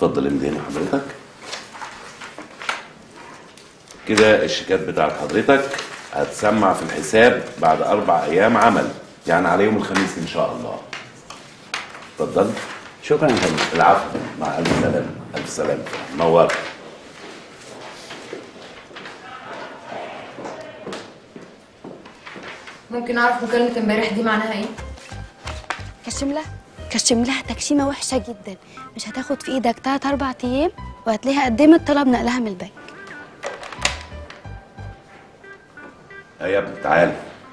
اتفضل امضي هنا حضرتك كده الشيكات بتاعت حضرتك هتسمع في الحساب بعد اربع ايام عمل يعني على يوم الخميس ان شاء الله اتفضل شكرا يا فندم العفو مع الف سلامه الف سلامه نورت ممكن اعرف مكالمه امبارح دي معناها ايه كشم لها كشم لها تكشيمه وحشه جدا مش هتاخد في ايدك تلات اربع ايام وهتلاقيها قدمت طلب نقلها من البنك يا يا ابني تعال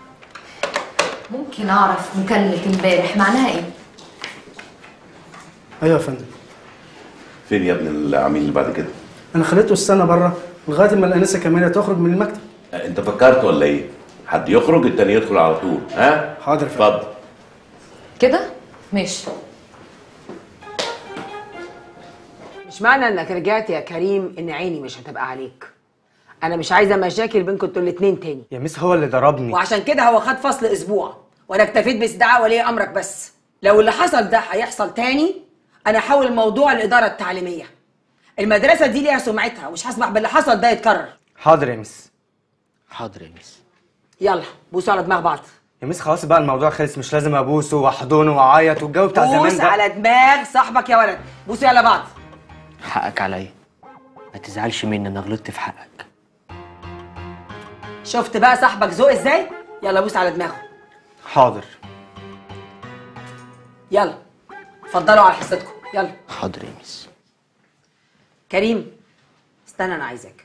ممكن اعرف مكالمه امبارح معناها ايه ايوه يا فندم فين يا ابني العميل اللي بعد كده انا خليته استنى بره لغايه ما الانسه كماليه تخرج من المكتب أه، انت فكرت ولا ايه حد يخرج التاني يدخل على طول ها حاضر يا فندم اتفضل كده ماشي مش معنى انك رجعت يا كريم ان عيني مش هتبقى عليك انا مش عايزه مشاكل بينكم انتوا الاتنين تاني يا مس هو اللي ضربني وعشان كده هو خد فصل اسبوع وانا اكتفيت باستدعاء ولي امرك بس لو اللي حصل ده هيحصل تاني انا هحول الموضوع للاداره التعليميه المدرسه دي ليها سمعتها ومش هسمح باللي حصل ده يتكرر حاضر يا مس حاضر يا مس يلا بوسوا على دماغ بعض يا مس خلاص بقى الموضوع خلص مش لازم ابوسه واحضنه واعيط والجو بتاع زمان بوس ده على دماغ صاحبك يا ولد بوسوا يلا بعض حقك عليا ما تزعلش مني انا غلطت في حقك شفت بقى صاحبك ذوق ازاي يلا بوس على دماغه حاضر يلا اتفضلوا على حصتكم يلا حاضر يا مس كريم استنى انا عايزك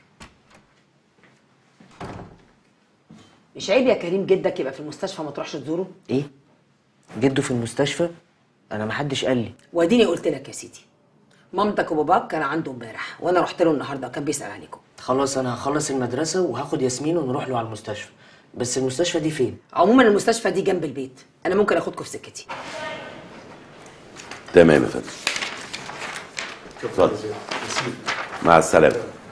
مش عيب يا كريم جدك يبقى في المستشفى ما تروحش تزوره ايه جده في المستشفى انا ما حدش قال لي واديني قلت لك يا سيدي مامتك وباباك كان عنده امبارح وانا رحت له النهارده كان بيسال عليكم خلاص انا هخلص المدرسه وهاخد ياسمين ونروح له على المستشفى بس المستشفى دي فين عموما المستشفى دي جنب البيت انا ممكن اخدكم في سكتي تمام يا فندم اتفضل مع السلامه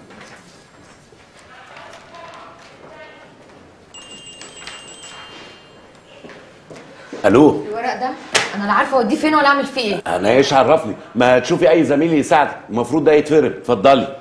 الو الورق ده انا لا عارفه اوديه فين ولا اعمل فيه ايه انا ايش عرفني ما تشوفي اي زميل يساعدك المفروض ده يتفرد اتفضلي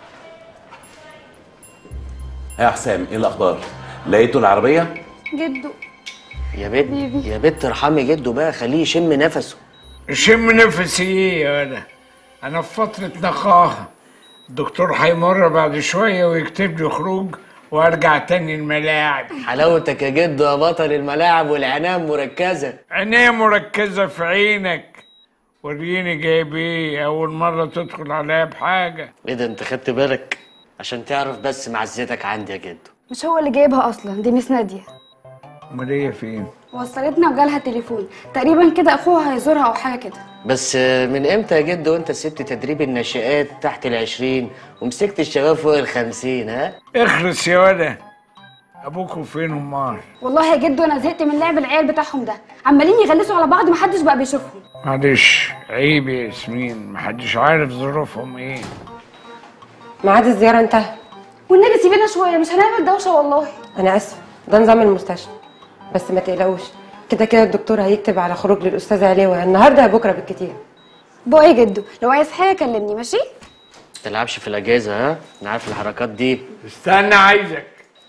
يا حسام ايه الاخبار لقيتوا العربيه جدو يا بنت يا بنت ارحمي جده بقى خليه يشم نفسه شم نفسي ايه يا انا انا في فترة نقاهة الدكتور هيمر بعد شوية ويكتب لي خروج وارجع تاني الملاعب حلاوتك يا جدو يا بطل الملاعب والعناية مركزه عينيا مركزة في عينك وريني جايب ايه اول مرة تدخل عليا بحاجة ايه ده انت خدت بالك عشان تعرف بس معزتك عندي يا جدو مش هو اللي جايبها اصلا دي مس ناديه امال هي فين وصلتنا وجالها تليفون تقريبا كده اخوها هيزورها او حاجه كده بس من امتى يا جدو انت سبت تدريب الناشئات تحت العشرين ومسكت الشباب فوق الخمسين ها؟ اخرس يا ولا ابوكم فين امال والله يا جدو انا زهقت من لعب العيال بتاعهم ده عمالين يغلسوا على بعض محدش بقى بيشوفهم معلش عيب يا ياسمين محدش عارف ظروفهم ايه ميعاد الزيارة انتهى والنبي سيبينا شويه مش هنعمل دوشه والله أنا آسفة ده نظام المستشفى بس ما تقلقوش كده كده الدكتور هيكتب على خروج للأستاذة علوة النهاردة يا بكرة بالكتير بقى يا جدو لو عايز حاجه كلمني ماشي تلعبش في الاجازه ها؟ انا عارف الحركات دي استنى عايزك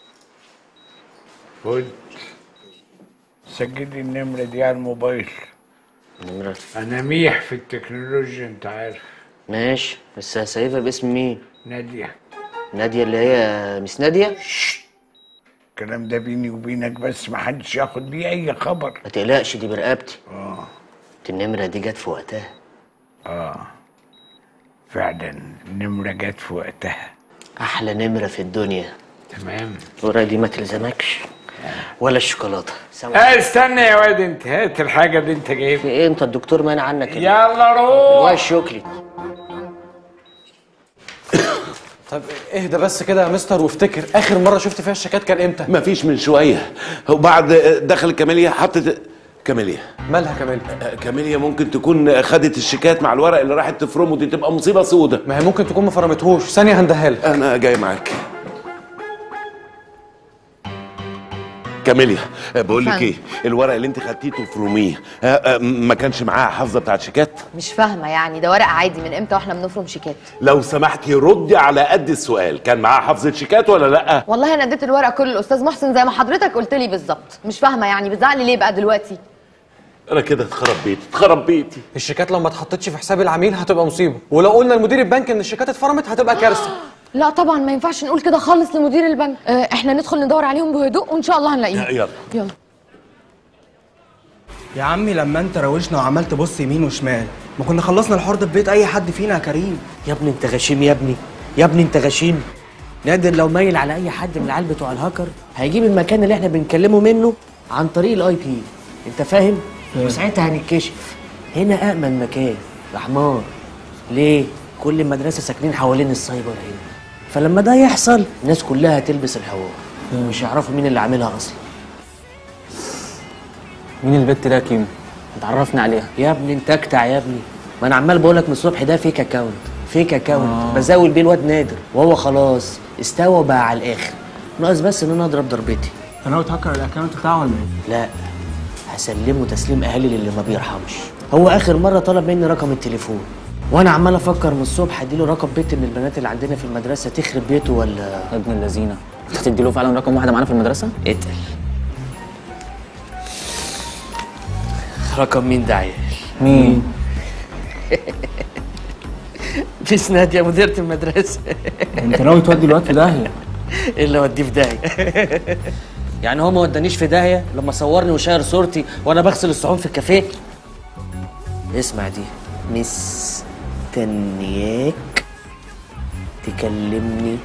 خد سجلي النمرة دي على الموبايل نمرة أنا ميح في التكنولوجيا أنت عارف ماشي بس هسيبها باسم مين؟ نادية نادية اللي هي مس نادية؟ الكلام ده بيني وبينك بس محدش ياخد بيه أي خبر ما تقلقش دي برقبتي آه النمرة دي جت في وقتها آه فعلا النمرة جت في وقتها أحلى نمرة في الدنيا تمام الورقة دي ما تلزمكش ولا الشوكولاتة سامع آه استنى يا واد أنت هات الحاجة اللي أنت جايبها في إيه أنت الدكتور مانع عنك كده؟ يلا الواي روح الشوكلي طب اهدى بس كده يا مستر وافتكر اخر مره شفت فيها الشيكات كان امتى مفيش من شويه وبعد دخل كاميليا حطت كاميليا مالها كمان آه، كاميليا ممكن تكون خدت الشيكات مع الورق اللي راحت تفرمه دي تبقى مصيبه سودة ما هي ممكن تكون ما فرمتهوش ثانيه هندهالك انا جاي معاك كاميليا بقول لك فندم. ايه الورق اللي انت خدتيه تفرميه ها، آه، ما كانش معاه حافظه بتاعت شيكات مش فاهمه يعني ده ورق عادي من امتى واحنا بنفرم شيكات لو سمحتي ردي على قد السؤال كان معاه حافظه شيكات ولا لا والله انا اديت الورق كله للاستاذ محسن زي ما حضرتك قلت لي بالظبط مش فاهمه يعني بتزعلي ليه بقى دلوقتي انا كده اتخرب بيتي اتخرب بيتي الشيكات لو ما اتحطتش في حساب العميل هتبقى مصيبه ولو قلنا لمدير البنك ان الشيكات اتفرمت هتبقى كارثه لا طبعا ما ينفعش نقول كده خالص لمدير البنك اه احنا ندخل ندور عليهم بهدوء وان شاء الله هنلاقيهم يلا يلا يا عمي لما انت روشنا وعمال تبص يمين وشمال ما كنا خلصنا الحوار ده في بيت اي حد فينا يا كريم يا ابني انت غشيم يا ابني يا ابني انت غشيم نادر لو مايل على اي حد من العيال بتوع الهاكر هيجيب المكان اللي احنا بنكلمه منه عن طريق الاي بي انت فاهم وساعتها هنتكشف هنا امن مكان يا حمار ليه كل المدرسه ساكنين حوالين السايبر هنا فلما ده يحصل الناس كلها هتلبس الحوار مش هيعرفوا مين اللي عاملها اصلا مين البت ده يا كيمو اتعرفنا عليها يا ابني انت اكتع يا ابني ما انا عمال بقولك من الصبح ده فيك اكاونت فيك اكاونت آه. بزاول بيه الواد نادر وهو خلاص استوى وبقى على الاخر ناقص بس ان انا اضرب ضربتي انت ناوي تهكر الاكونت بتاعه ولا ايه؟ لا هسلمه تسليم اهالي للي ما بيرحمش هو اخر مره طلب مني رقم التليفون وانا عمال افكر من الصبح اديله رقم بنت من البنات اللي عندنا في المدرسه تخرب بيته ولا ابن اللذينه هتدي له فعلا رقم واحده معانا في المدرسه اتقل رقم مين ده عيال مين ميس ناديه مديره المدرسه انت ناوي تودي الواد في داهيه ايه اللي اوديه في داهيه يعني هو ما ودانيش في داهيه لما صورني وشاير صورتي وانا بغسل الصحون في الكافيه اسمع دي مستنياك تكلمني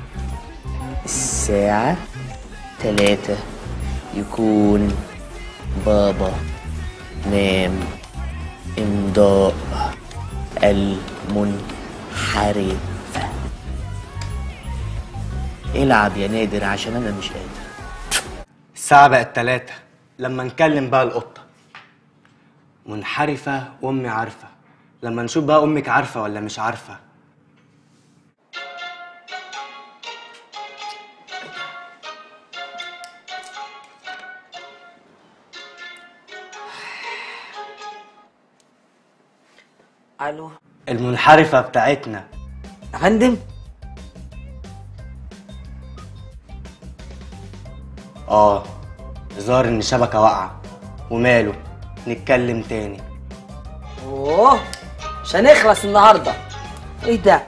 الساعة تلاتة يكون بابا نام امضاء المنحرفة العب يا نادر عشان انا مش قادر الساعة بقت تلاتة لما نكلم بقى القطة منحرفة وأمي عارفة لما نشوف بقى أمك عارفة ولا مش عارفة الو المنحرفة بتاعتنا يا فندم اه ظهر إن شبكة واقعة وماله نتكلم تاني اوه مش هنخلص النهارده ايه ده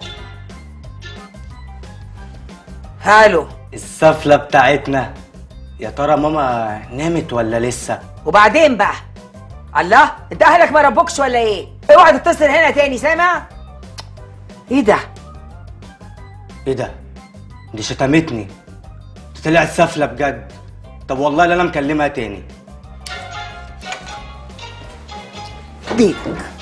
هالو السفلة بتاعتنا يا ترى ماما نامت ولا لسه وبعدين بقى الله انت اهلك ما ربوكش ولا ايه اوعى تتصل هنا تاني سامع ايه ده ايه ده دي شتمتني دي طلعت سفلة بجد طب والله لا انا مكلمها تاني ديك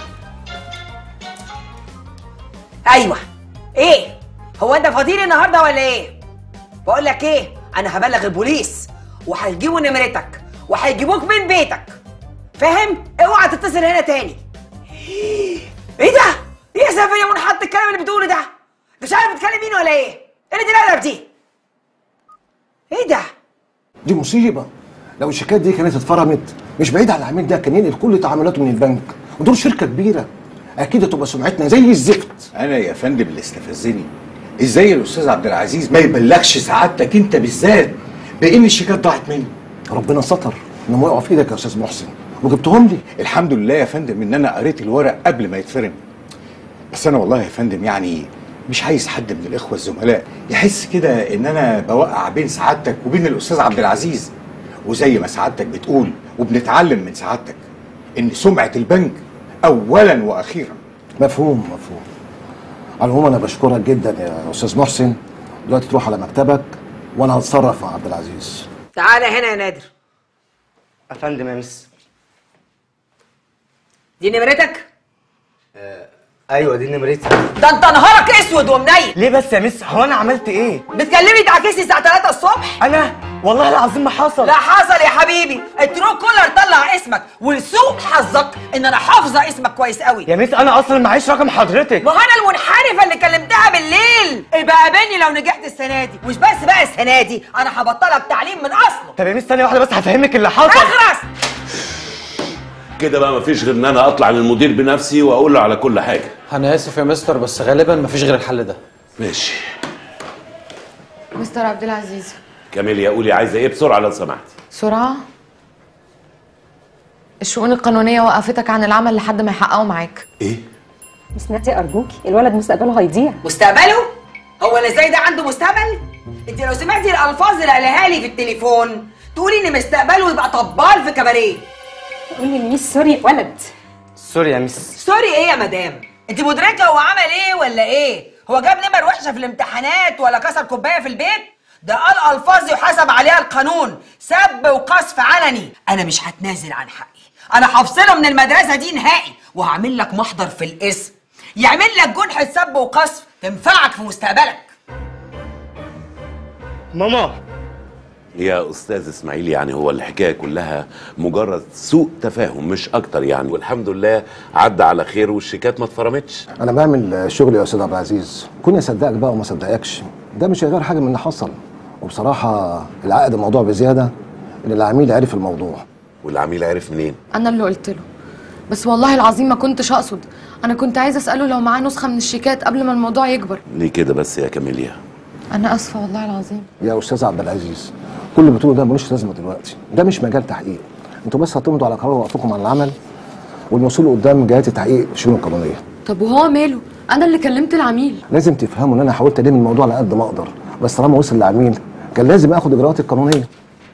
ايوه ايه هو انت فاضيلي النهارده ولا ايه بقول لك ايه انا هبلغ البوليس وهيجيبوا نمرتك وهيجيبوك من بيتك فاهم اوعى تتصل هنا تاني ايه ده ايه يا سافر يا منحط الكلام اللي بتقوله ده انت مش عارف بتكلم مين ولا ايه ايه اللي الادب دي ايه ده دي مصيبه لو الشيكات دي كانت اتفرمت مش بعيد عن العميل ده كان ينقل كل تعاملاته من البنك ودول شركه كبيره اكيد هتبقى سمعتنا زي الزفت انا يا فندم اللي استفزني ازاي الاستاذ عبد العزيز ما يبلغش سعادتك انت بالذات بان الشيكات ضاعت مني ربنا ستر انهم وقعوا في ايدك يا استاذ محسن وجبتهم لي الحمد لله يا فندم ان انا قريت الورق قبل ما يتفرم بس انا والله يا فندم يعني مش عايز حد من الاخوه الزملاء يحس كده ان انا بوقع بين سعادتك وبين الاستاذ عبد العزيز وزي ما سعادتك بتقول وبنتعلم من سعادتك ان سمعه البنك اولا واخيرا مفهوم مفهوم على العموم انا بشكرك جدا يا استاذ محسن دلوقتي تروح على مكتبك وانا هتصرف مع عبد العزيز تعالى هنا يا نادر افندم يا مس دي نمرتك ايوه دي نمرتي ده انت نهارك اسود ومنيل ليه بس يا مس هو انا عملت ايه بتكلمني تعكسي الساعه 3 الصبح انا والله العظيم ما حصل لا حصل يا حبيبي الترو كولر طلع اسمك ولسوء حظك ان انا حافظه اسمك كويس قوي يا مس انا اصلا معيش رقم حضرتك ما هو انا المنحرفه اللي كلمتها بالليل يبقى قابلني لو نجحت السنه دي مش بس بقى السنه دي انا هبطلك تعليم من اصله طب يا مس ثانيه واحده بس هفهمك اللي حصل اخرس كده بقى مفيش غير ان انا اطلع للمدير بنفسي واقول له على كل حاجه انا اسف يا مستر بس غالبا مفيش غير الحل ده ماشي مستر عبد العزيز كاميليا قولي عايزه ايه بسرعه لو سمحتي سرعة الشؤون القانونية وقفتك عن العمل لحد ما يحققوا معاك ايه مس نادية أرجوكي الولد مستقبله هيضيع مستقبله هو اللي زي ده عنده مستقبل انت لو سمعتي الالفاظ اللي قالها لي في التليفون تقولي ان مستقبله يبقى طبال في كباريه قولي لميس سوري ولد سوري يا مس سوري ايه يا مدام انت مدركه هو عمل ايه ولا ايه هو جاب نمر وحشه في الامتحانات ولا كسر كوبايه في البيت ده قال الفاظ يحاسب عليها القانون سب وقذف علني انا مش هتنازل عن حقي انا هفصله من المدرسه دي نهائي وهعمل لك محضر في الاسم يعمل لك جنحه سب وقذف تنفعك في مستقبلك ماما يا استاذ اسماعيل يعني هو الحكايه كلها مجرد سوء تفاهم مش اكتر يعني والحمد لله عدى على خير والشيكات ما اتفرمتش انا بعمل شغلي يا استاذ عبد العزيز كوني اصدقك بقى وما صدقكش ده مش هيغير حاجه من اللي حصل وبصراحه العقد الموضوع بزياده ان العميل عرف الموضوع والعميل عرف منين أنا اللي قلت له بس والله العظيم ما كنتش أقصد أنا كنت عايزة أسأله لو معاه نسخة من الشيكات قبل ما الموضوع يكبر ليه كده بس يا كاميليا أنا آسفة والله العظيم يا استاذ عبد العزيز كل اللي بتقوله ده ملوش لازمه دلوقتي ده مش مجال تحقيق انتوا بس هتمضوا على قرار وقفكم عن العمل والوصول قدام جهات التحقيق الشؤون القانونيه طب وهو ماله أنا اللي كلمت العميل لازم تفهموا ان انا حاولت الم الموضوع على قد ما اقدر بس طالما وصل للعميل كان لازم اخد اجراءاتي القانونيه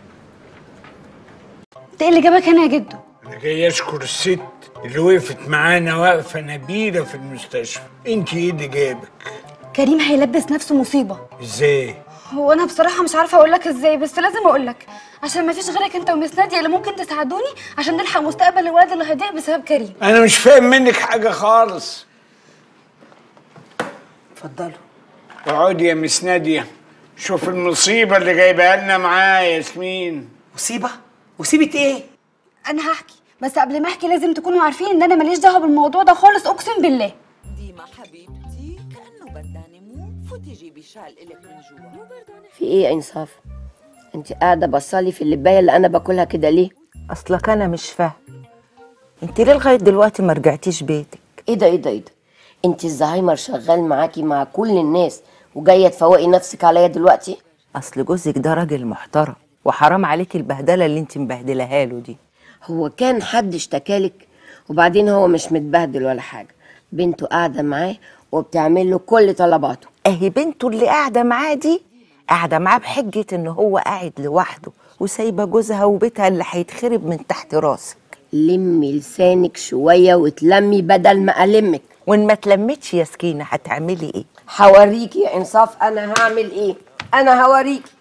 انت ايه اللي جابك هنا يا جدو انا جاي اشكر الست اللي وقفت معانا واقفه نبيله في المستشفى انت ايه اللي جابك كريم هيلبس نفسه مصيبه ازاي هو انا بصراحه مش عارفه اقول لك ازاي بس لازم اقول لك عشان ما فيش غيرك انت ومس ناديه اللي ممكن تساعدوني عشان نلحق مستقبل الولد اللي هيضيع بسبب كريم انا مش فاهم منك حاجه خالص اتفضلوا اقعدي يا مس ناديه شوف المصيبه اللي جايبها لنا معاه يا ياسمين مصيبه مصيبه ايه انا هحكي بس قبل ما احكي لازم تكونوا عارفين ان انا ماليش دعوه بالموضوع ده خالص اقسم بالله ديما حبيبتي كأنه بردانة مو فوتي جيبي شال إلك من جوا في ايه يا انصاف انت قاعده بصالي في اللبايه اللي انا باكلها كده ليه أصلك أنا مش فاهم أنت ليه لغاية دلوقتي ما رجعتيش بيتك ايه ده ايه ده ايه ده انت الزهايمر شغال معاكي مع كل الناس وجايه تفوقي نفسك عليا دلوقتي أصل جوزك ده راجل محترم وحرام عليكي البهدلة اللي أنت مبهدلها له دي هو كان حد اشتكالك وبعدين هو مش متبهدل ولا حاجه بنته قاعده معاه وبتعمل له كل طلباته أهي بنته اللي قاعدة معاه دي قاعدة معاه بحجة إن هو قاعد لوحده وسايبة جوزها وبيتها اللي هيتخرب من تحت راسك لمي لسانك شويه وتلمي بدل ما المك وإن ما تلمتش يا سكينة هتعملي إيه؟ هوريكي يا انصاف انا هعمل ايه انا هوريكي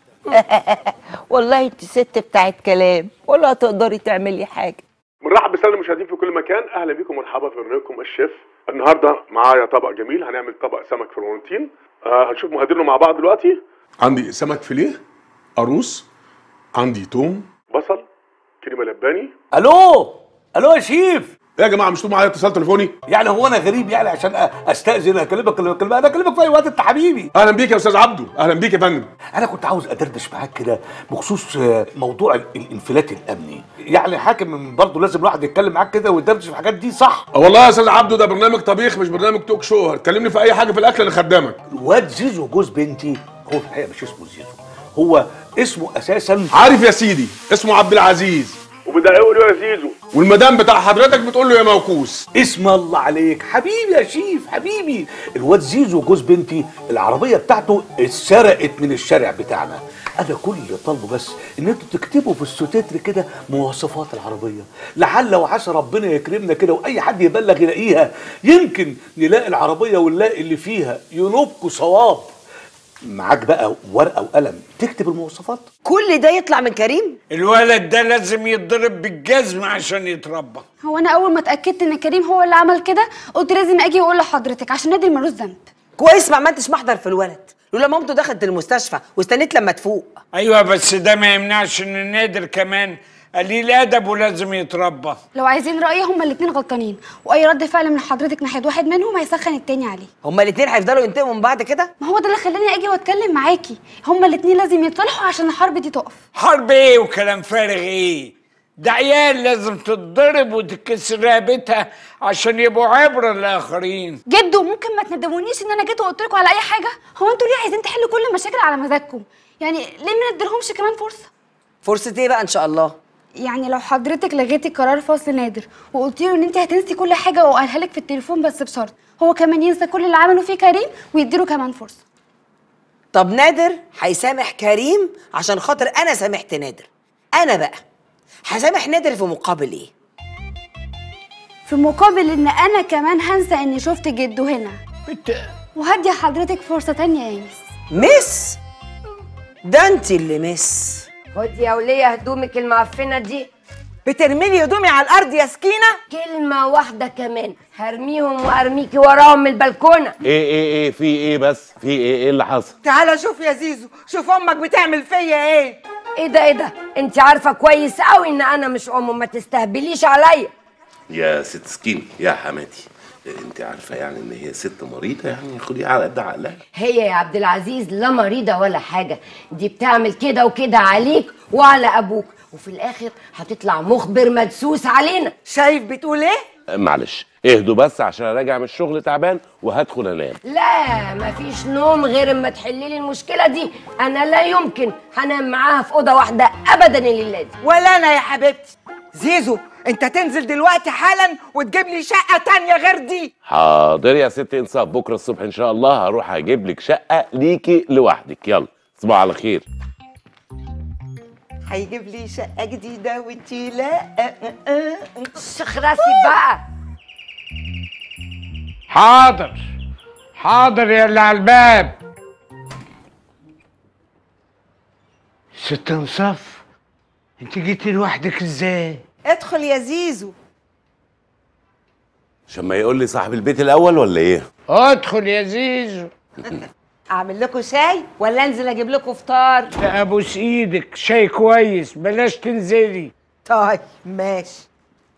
والله انت ست بتاعت كلام ولا تقدري تعملي حاجة بنرحب بالساده المشاهدين في كل مكان اهلا بيكم ومرحبا في برنامجكم الشيف النهارده معايا طبق جميل هنعمل طبق سمك فلورنتين آه هنشوف مقاديرنا مع بعض دلوقتي عندي سمك فيليه قاروص عندي توم بصل كريمه لباني الو الو يا شيف ايه يا جماعه مش معايا اتصال تليفوني يعني هو انا غريب يعني عشان أ- استاذن اكلمك اكلمك انا اكلمك في اي وقت انت حبيبي اهلا بيك يا استاذ عبده اهلا بيك يا فندم انا كنت عاوز ادردش معاك كده بخصوص آه، موضوع ال- الانفلات الامني يعني حاكم برضه لازم الواحد يتكلم معاك كده ويدردش في الحاجات دي صح آه والله يا استاذ عبده ده برنامج طبيخ مش برنامج توك شو تكلمني في اي حاجه في الاكل انا خدامك الواد زيزو جوز بنتي هو في الحقيقه مش اسمه زيزو هو اسمه اساسا عارف يا سيدي اسمه عبد العزيز وبدققوا له يا زيزو والمدام بتاع حضرتك بتقول له يا موكوس اسم الله عليك حبيبي يا شيف حبيبي الواد زيزو جوز بنتي العربيه بتاعته اتسرقت من الشارع بتاعنا انا كل اللي طالبه بس ان انتوا تكتبوا في السوتيتر كده مواصفات العربيه لعل وعسى ربنا يكرمنا كده واي حد يبلغ يلاقيها يمكن نلاقي العربيه ونلاقي اللي فيها ينوبكوا صواب معاك بقى ورقه وقلم تكتب المواصفات كل ده يطلع من كريم الولد ده لازم يتضرب بالجزمة عشان يتربى هو انا اول ما اتاكدت ان كريم هو اللي عمل كده قلت لازم اجي واقول لحضرتك عشان نادر ملوش ذنب كويس ما عملتش محضر في الولد لولا مامته دخلت المستشفى واستنيت لما تفوق ايوه بس ده ما يمنعش ان نادر كمان قليل ادب ولازم يتربى لو عايزين رايي هما الاتنين غلطانين واي رد فعل من حضرتك ناحيه واحد منهم هيسخن التاني عليه هما الاتنين هيفضلوا ينتقموا من بعض كده ما هو ده اللي خلاني اجي واتكلم معاكي هما الاتنين لازم يتصالحوا عشان الحرب دي تقف حرب ايه وكلام فارغ ايه ده عيال لازم تتضرب وتتكسر رقبتها عشان يبقوا عبرة للآخرين جدو ممكن ما تندمونيش ان انا جيت وقلت لكم على اي حاجه هو انتوا ليه عايزين تحلوا كل المشاكل على مزاجكم يعني ليه ما نديلهمش كمان فرصه فرصه ايه بقى ان شاء الله يعني لو حضرتك لغيتي قرار فصل نادر وقلتي له ان انت هتنسي كل حاجه وقالها لك في التليفون بس بشرط هو كمان ينسى كل اللي عمله فيه كريم ويديله كمان فرصه طب نادر هيسامح كريم عشان خاطر انا سامحت نادر انا بقى هسامح نادر في مقابل ايه في مقابل ان انا كمان هنسى اني شفت جدو هنا وهدي حضرتك فرصه تانية يا ميس مس ده انت اللي مس خدي يا وليه هدومك المعفنه دي بترميلي هدومي على الارض يا سكينه كلمه واحده كمان هرميهم وارميكي وراهم من البلكونه ايه ايه ايه في ايه بس في ايه ايه اللي حصل تعالى شوف يا زيزو شوف امك بتعمل فيا ايه ايه ده ايه ده انت عارفه كويس قوي ان انا مش ام ما تستهبليش عليا يا ست سكين يا حماتي انت عارفه يعني ان هي ست مريضه يعني خديها على قد عقلها هي يا عبد العزيز لا مريضه ولا حاجه دي بتعمل كده وكده عليك وعلى ابوك وفي الاخر هتطلع مخبر مدسوس علينا شايف بتقول ايه معلش اهدوا بس عشان راجع من الشغل تعبان وهدخل انام لا مفيش نوم غير اما تحلي لي المشكله دي انا لا يمكن هنام معاها في اوضه واحده ابدا الليله دي ولا انا يا حبيبتي زيزو انت تنزل دلوقتي حالا وتجيب لي شقه تانية غير دي حاضر يا ست انصاف بكره الصبح ان شاء الله هروح اجيب لك شقه ليكي لوحدك يلا تصبحوا على خير هيجيب لي شقه جديده وانتي لا شيخ راسي بقى حاضر حاضر يا اللي على الباب ست انصاف انت جيتي لوحدك ازاي ادخل يا زيزو عشان ما يقول لي صاحب البيت الاول ولا ايه ادخل يا زيزو اعمل لكم شاي ولا انزل اجيب لكم فطار لا ابوس ايدك شاي كويس بلاش تنزلي طيب ماشي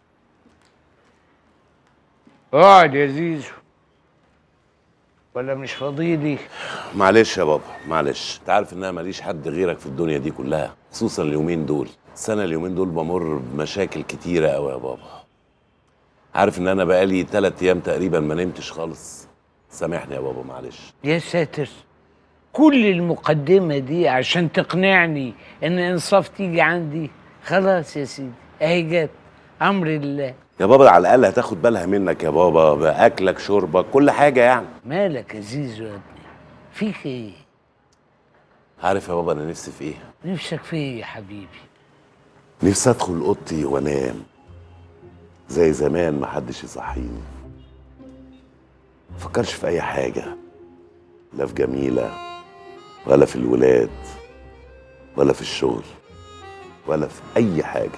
اقعد يا زيزو ولا مش فاضيلي معلش يا بابا معلش انت عارف ان انا ماليش حد غيرك في الدنيا دي كلها خصوصا اليومين دول بس انا اليومين دول بمر بمشاكل كتيره قوي يا بابا عارف ان انا بقالي تلات ايام تقريبا ما نمتش خالص سامحني يا بابا معلش يا ساتر كل المقدمة دي عشان تقنعني ان انصاف تيجي عندي خلاص يا سيدي اهي جت امر الله يا بابا على الاقل هتاخد بالها منك يا بابا باكلك شربك كل حاجه يعني مالك يا زيزو يا ابني فيك ايه عارف يا بابا انا نفسي في ايه نفسك في ايه يا حبيبي نفسي ادخل اوضتي وانام زي زمان محدش يصحيني مفكرش في اي حاجه لا في جميله ولا في الولاد ولا في الشغل ولا في اي حاجه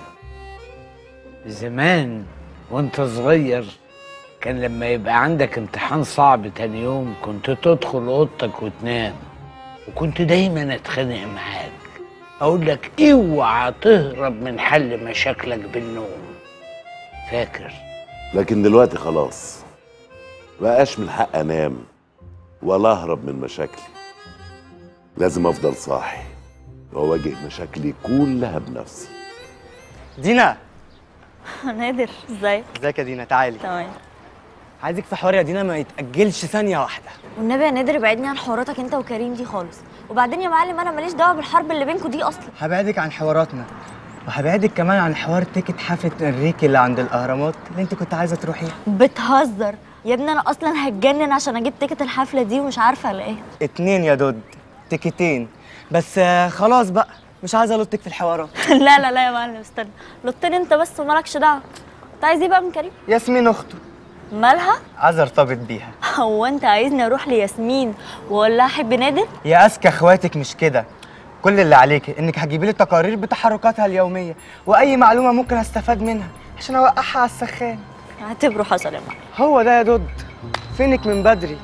زمان وانت صغير كان لما يبقى عندك امتحان صعب تاني يوم كنت تدخل اوضتك وتنام وكنت دايما اتخانق معاك اقول لك اوعى تهرب من حل مشاكلك بالنوم فاكر لكن دلوقتي خلاص بقاش من حق انام ولا اهرب من مشاكلي لازم افضل صاحي واواجه مشاكلي كلها بنفسي دينا نادر ازاي ازيك يا دينا تعالي تمام عايزك في حوار يا دينا ما يتاجلش ثانيه واحده والنبي يا نادر ابعدني عن حواراتك انت وكريم دي خالص وبعدين يا معلم انا ماليش دعوه بالحرب اللي بينكم دي اصلا هبعدك عن حواراتنا وهبعدك كمان عن حوار تيكت حفله انريكي اللي عند الاهرامات اللي انت كنت عايزه تروحيها بتهزر يا ابني انا اصلا هتجنن عشان اجيب تيكت الحفله دي ومش عارفه الاقيها اتنين يا دود تيكتين بس آه، خلاص بقى مش عايزه الطك في الحوارات لا لا لا يا معلم استنى لطني انت بس ومالكش دعوه انت عايز ايه بقى من كريم ياسمين اخته مالها عايز ارتبط بيها هو انت عايزني اروح لياسمين واقول لها احب نادر يا اذكى اخواتك مش كده كل اللي عليك انك هتجيبي لي تقارير بتحركاتها اليوميه واي معلومه ممكن استفاد منها عشان اوقعها على السخان اعتبره حصل يا معلم هو ده يا دود فينك من بدري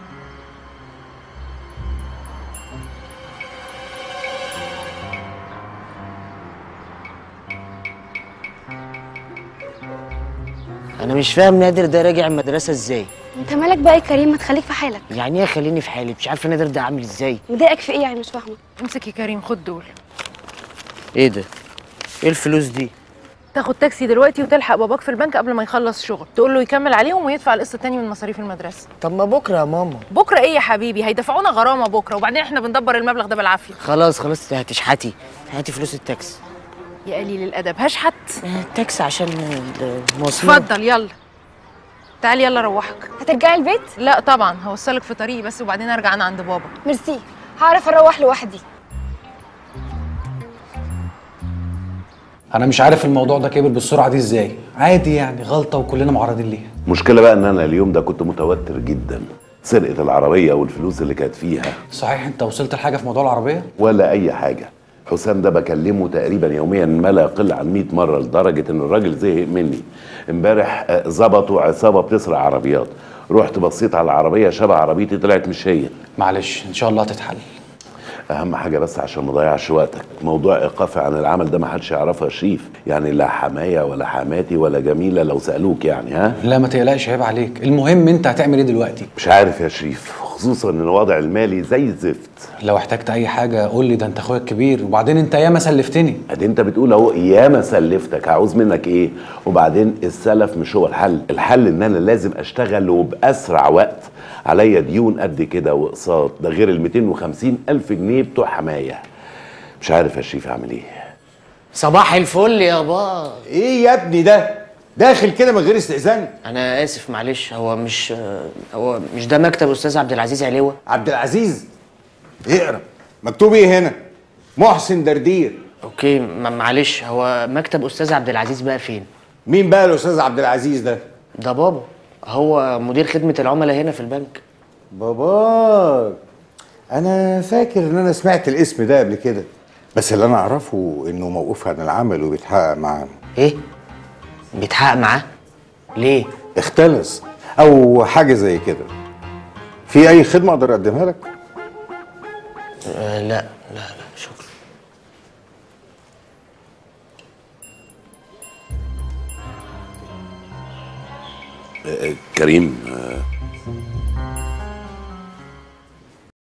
انا مش فاهم نادر ده راجع المدرسه ازاي انت مالك بقى يا كريم ما تخليك في حالك يعني ايه خليني في حالي مش عارفه نادر ده عامل ازاي مضايقك في ايه يعني مش فاهمه امسك يا كريم خد دول ايه ده ايه الفلوس دي تاخد تاكسي دلوقتي وتلحق باباك في البنك قبل ما يخلص شغل تقول له يكمل عليهم ويدفع القسط التاني من مصاريف المدرسه طب ما بكره يا ماما بكره ايه يا حبيبي هيدفعونا غرامه بكره وبعدين احنا بندبر المبلغ ده بالعافيه خلاص خلاص هتشحتي هاتي فلوس التاكسي يا قليل الادب هشحت التاكسي عشان المواصلات اتفضل يلا تعالي يلا روحك هترجعي البيت لا طبعا هوصلك في طريقي بس وبعدين ارجع انا عند بابا ميرسي هعرف اروح لوحدي انا مش عارف الموضوع ده كبر بالسرعه دي ازاي عادي يعني غلطه وكلنا معرضين ليها المشكله بقى ان انا اليوم ده كنت متوتر جدا سرقه العربيه والفلوس اللي كانت فيها صحيح انت وصلت لحاجه في موضوع العربيه ولا اي حاجه حسام ده بكلمه تقريبا يوميا ما لا يقل عن 100 مره لدرجه ان الراجل زهق مني امبارح آه، ظبطوا عصابه بتسرق عربيات رحت بصيت على العربيه شبه عربيتي طلعت مش هي معلش ان شاء الله هتتحل اهم حاجه بس عشان ما اضيعش وقتك موضوع ايقافي عن العمل ده ما حدش يعرفه يا شريف يعني لا حمايه ولا حماتي ولا جميله لو سالوك يعني ها لا ما تقلقش عيب عليك المهم انت هتعمل ايه دلوقتي مش عارف يا شريف خصوصا ان الوضع المالي زي الزفت لو احتجت اي حاجه قول لي ده انت اخويا الكبير وبعدين انت ياما سلفتني ادي انت بتقول اهو ياما سلفتك عاوز منك ايه وبعدين السلف مش هو الحل الحل ان انا لازم اشتغل وباسرع وقت عليا ديون قد كده واقساط ده غير ال 250 الف جنيه بتوع حمايه مش عارف يا شريف اعمل ايه صباح الفل يا با ايه يا ابني ده داخل كده من غير استئذان انا اسف معلش هو مش هو مش ده مكتب استاذ عبد العزيز علوه عبد العزيز اقرا مكتوب ايه هنا محسن دردير اوكي ما- معلش هو مكتب استاذ عبد العزيز بقى فين مين بقى الاستاذ عبد العزيز ده ده بابا هو مدير خدمه العملاء هنا في البنك باباك انا فاكر ان انا سمعت الاسم ده قبل كده بس اللي انا اعرفه انه موقوف عن العمل وبيتحقق معاه ايه بيتحقق معاه ليه اختلس او حاجه زي كده في اي خدمه اقدر اقدمها لك آه لا لا لا شكرا آه، كريم آه،